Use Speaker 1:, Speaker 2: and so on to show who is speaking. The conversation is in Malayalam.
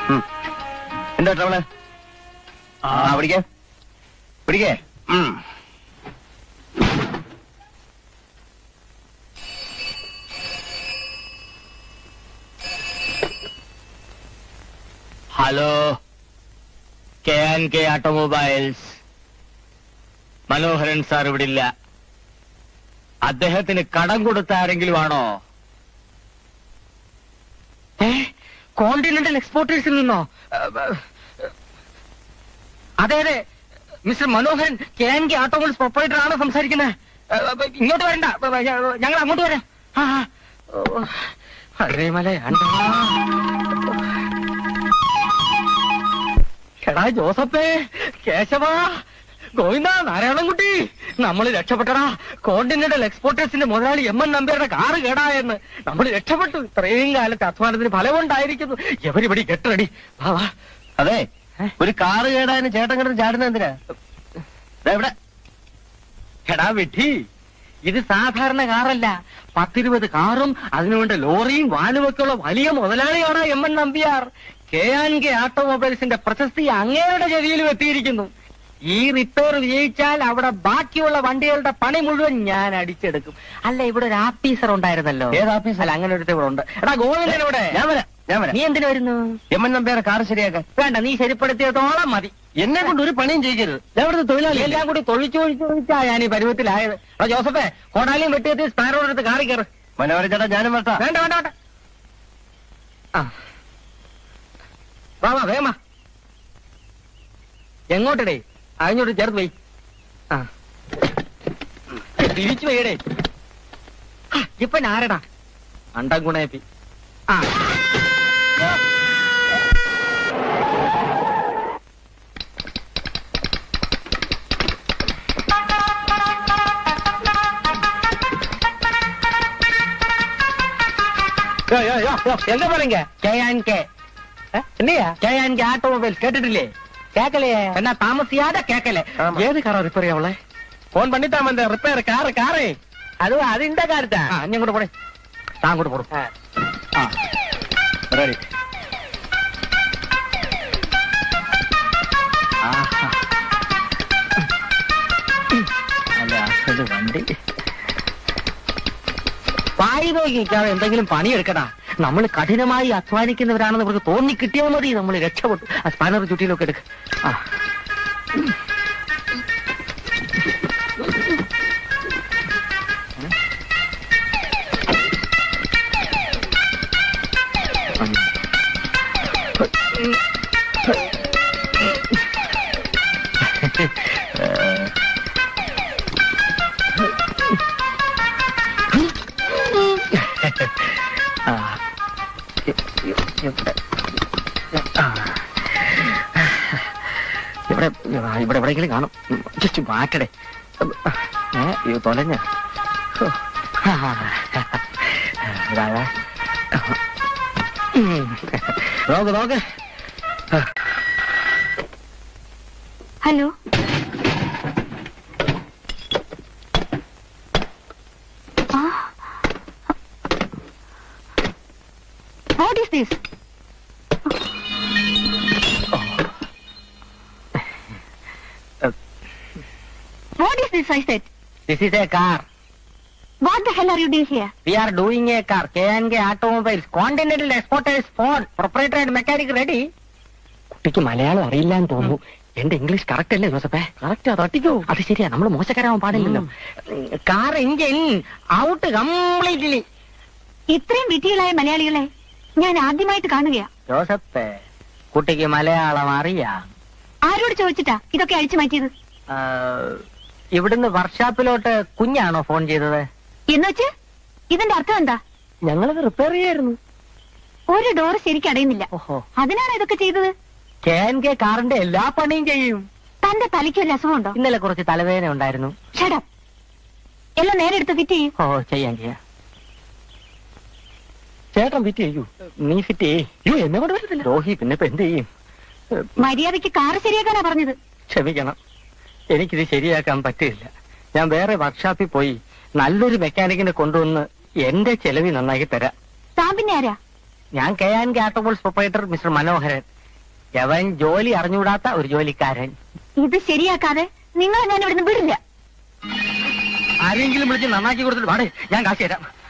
Speaker 1: ഉം. എന്താ ട്രവള് ആ പിടിക്കേ പിടിക്കേ ഉം.
Speaker 2: Hello K N K automobiles Manoharan sir ഇവിടെ ഇല്ല അദ്ദേഹത്തിന് കടം കൊടുത്ത ആരെങ്കിലും ആണോ ഏ കോണ്ടിനെന്റൽ എക്സ്പോർട്ടേഴ്സിൽ നിന്നോ അതെ അതെ mister Manoharan K N K automobiles proprietor ആണ് സംസാരിക്കുന്നത് ഇങ്ങോട്ട് വരണ്ട ഞങ്ങൾ അങ്ങോട്ട് വരാം ആ ആ. ഓ, ഹരേ മലയാണ്ടാ എടാ ജോസഫേ കേശവ ഗോവിന്ദ നാരായണൻകുട്ടി നമ്മൾ രക്ഷപ്പെട്ടടാ കോണ്ടിനെന്റൽ എക്സ്പോർട്ടേഴ്സിന്റെ മുതലാളി എം എൻ നമ്പ്യാരുടെ കാറ് കേടായെന്ന് നമ്മൾ രക്ഷപ്പെട്ടു ഇത്രയും കാലത്തെ അധ്വാനത്തിന് ഫലമുണ്ടായിരിക്കുന്നു എവരിപടി കെട്ടടി വാ വാ
Speaker 1: അതെ ഒരു കാറ് കേടാന് ചേട്ടൻ കിടന്ന് ചാടുന്ന എന്തിനാ ദേ ഇവിടെ
Speaker 2: എടാ വിട്ടി ഇത് സാധാരണ കാറല്ല പത്തിരുപത് കാറും അതിനുവേണ്ട ലോറിയും വാനുമൊക്കെയുള്ള വലിയ മുതലാളിയാണ് M N Nambiar K N K ഓട്ടോമൊബൈൽസിന്റെ പ്രശസ്തി അങ്ങേരുടെ ചെവിയിലും എത്തിയിരിക്കുന്നു ഈ റിപ്പയർ വിജയിച്ചാൽ അവിടെ ബാക്കിയുള്ള വണ്ടികളുടെ പണി മുഴുവൻ ഞാൻ അടിച്ചെടുക്കും അല്ല ഇവിടെ ഒരു ആഫീസർ ഉണ്ടായിരുന്നല്ലോ
Speaker 1: ഏത് ആഫീസർ?
Speaker 2: അല്ല അങ്ങനെ ഒരു ഇവിടെ ഉണ്ട് എടാ ഗോവിന്ദൻ ഇവിടെ
Speaker 1: ഞാൻ വരാം ഞാൻ വരാം
Speaker 2: നീ എന്തിനു വരുന്നു
Speaker 1: എം എൻ നമ്പ്യാരെ കാറ് ശരിയാക്കാൻ
Speaker 2: വേണ്ട നീ ശരിപ്പെടുത്തിയതോളം മതി
Speaker 1: എന്നെ കൊണ്ട് ഒരു പണിയും ചെയ്യരുത് ഞാൻ ഇവിടുത്തെ തൊഴിലാളി
Speaker 2: എല്ലാം കൂടി തൊഴിച്ചു തൊഴിച്ചു തൊഴിച്ചാ ഞാൻ ഈ പരുവത്തിലായത് എടാ ജോസഫേ കോടാലിയും വെട്ടിയെത്തി സ്പാനറോട് എടുത്ത് കാറി കയറ്
Speaker 1: മനോഹരൻ ചേട്ടാ ഞാനും വരട്ടാ
Speaker 2: വേണ്ട വേണ്ട വേണ്ട ആ വാ വാ വേഗം വാ എങ്ങോട്ടടേ അതിനോട് ചേർത്ത് പോയി ആ തിരിച്ചു പോയടേ ഇപ്പൊ ആരടാ അണ്ടം ഗുണേപ്പി ആ யோ, யோ, யோ, யோ, எங்க போறீங்க கேஆன்கே இல்லையா கேஆன்கே ஆட்டோமொபைல் கேட்டுட்டில்லே கேட்கலையே என்ன தாமசியாத கேட்கல
Speaker 1: ஆமா.
Speaker 2: ஏது கார ரிப்பேர் எவ்வளவு போன் பண்ணிட்டாம இந்த ரிப்பேர் காரு காரு அது அது இந்த காரு தான் நீ கூட போடு நான் கூட போடு ஆ ரெடி അല്ല അത് വണ്ടി വായി നോക്കി നിൽക്കാതെ എന്തെങ്കിലും പണിയെടുക്കടാ നമ്മൾ കഠിനമായി അധ്വാനിക്കുന്നവരാണെന്ന് ഇവർക്ക് തോന്നി കിട്ടിയാൽ മതി നമ്മൾ രക്ഷപ്പെട്ടു ആ സ്പാനർ ചുറ്റിയിലൊക്കെ എടുക്ക ആ ആ. ഇ- ഇ- ഇവിടെ ആ. ഇവിടെ ആ, ഇവിടെ എവിടെയെങ്കിലും കാണും ജസ്റ്റ് മാറ്റടേ ഏ ഇത് തൊലഞ്ഞ ഹോ. ഇതാ, ഇതാ. ഉം. നോക്ക് നോക്ക്
Speaker 3: hello what is this what is this I said
Speaker 2: this is a car
Speaker 3: what the hell are you doing here
Speaker 2: we are doing a car K N K automobiles continental exporters phone proprietor and mechanic ready കുട്ടിക്ക് മലയാളം അറിയില്ല എന്ന് തോന്നുന്നു എന്റെ ഇംഗ്ലീഷ് കറക്റ്റ് അല്ലേ ജോസഫേ കറക്റ്റ് തട്ടിക്കോ അത് ശരിയാ നമ്മൾ മോശക്കാരാവാൻ പാടില്ലല്ലോ കാർ എഞ്ചിൻ ഔട്ട് കംപ്ലീറ്റ്ലി
Speaker 3: ഇത്രയും വിധികളായ മലയാളികളെ ഞാൻ ആദ്യമായിട്ട് കാണുകയാ
Speaker 2: ജോസഫേ കുട്ടിക്ക് മലയാളം അറിയാം
Speaker 3: ആരോട് ചോദിച്ചിട്ടാ ഇതൊക്കെ അഴിച്ചു മാറ്റിയത്
Speaker 2: ആ, ഇവിടുന്ന് വർക്ക്ഷോപ്പിലോട്ട് കുഞ്ഞാണോ ഫോൺ ചെയ്തത്
Speaker 3: എന്നുവെച്ച് ഇതിന്റെ അർത്ഥം എന്താ
Speaker 2: ഞങ്ങളത് റിപ്പയർ ചെയ്യായിരുന്നു
Speaker 3: ഒരു ഡോർ ശരിക്കും അടയുന്നില്ല
Speaker 2: ഓഹോ
Speaker 3: അതിനാണ് ഇതൊക്കെ ചെയ്തത്
Speaker 2: കെ എൻ കെ കാറിന്റെ എല്ലാ പണിയും ചെയ്യും
Speaker 3: തന്റെ തലയ്ക്ക് വല്ല അസുഖമുണ്ടോ
Speaker 2: ഇന്നലെ കുറച്ച് തലവേദന ഉണ്ടായിരുന്നു
Speaker 3: ഷടം എല്ലാം നേരെ എടുത്ത് ഫിറ്റ് ചെയ്യും
Speaker 2: ഓ ചെയ്യാം ചെയ്യാം ചേട്ടൻ ഫിറ്റ് ചെയ്യൂ നീ ഫിറ്റ് ചെയ്യൂ എന്നെ കൊണ്ട് പറ്റത്തില്ല രോഹി പിന്നെ ഇപ്പൊ എന്ത് ചെയ്യും ഏ,
Speaker 3: മര്യാദയ്ക്ക് കാറ് ശരിയാക്കാനാ പറഞ്ഞത്
Speaker 2: ക്ഷമിക്കണം എനിക്കിത് ശരിയാക്കാൻ പറ്റില്ല ഞാൻ വേറെ വർക്ക്ഷോപ്പിൽ പോയി നല്ലൊരു മെക്കാനിക്കിനെ കൊണ്ടുവന്ന് എന്റെ ചെലവി നന്നാക്കി തരാം
Speaker 3: താൻ പിന്നെ ആരാ
Speaker 2: ഞാൻ K N K automobiles proprietor mister Manoharan യവൻ ജോലി അറിഞ്ഞുകൂടാത്ത ഒരു ജോലിക്കാരൻ
Speaker 3: ഇത് ശരിയാക്കാതെ നിങ്ങളെ ഞാൻ ഇവിടുന്ന് വിടില്ല
Speaker 2: ആരെങ്കിലും വിളിച്ച് നന്നാക്കി കൊടുത്തിട്ട് പാടേ ഞാൻ കാശ് തരാം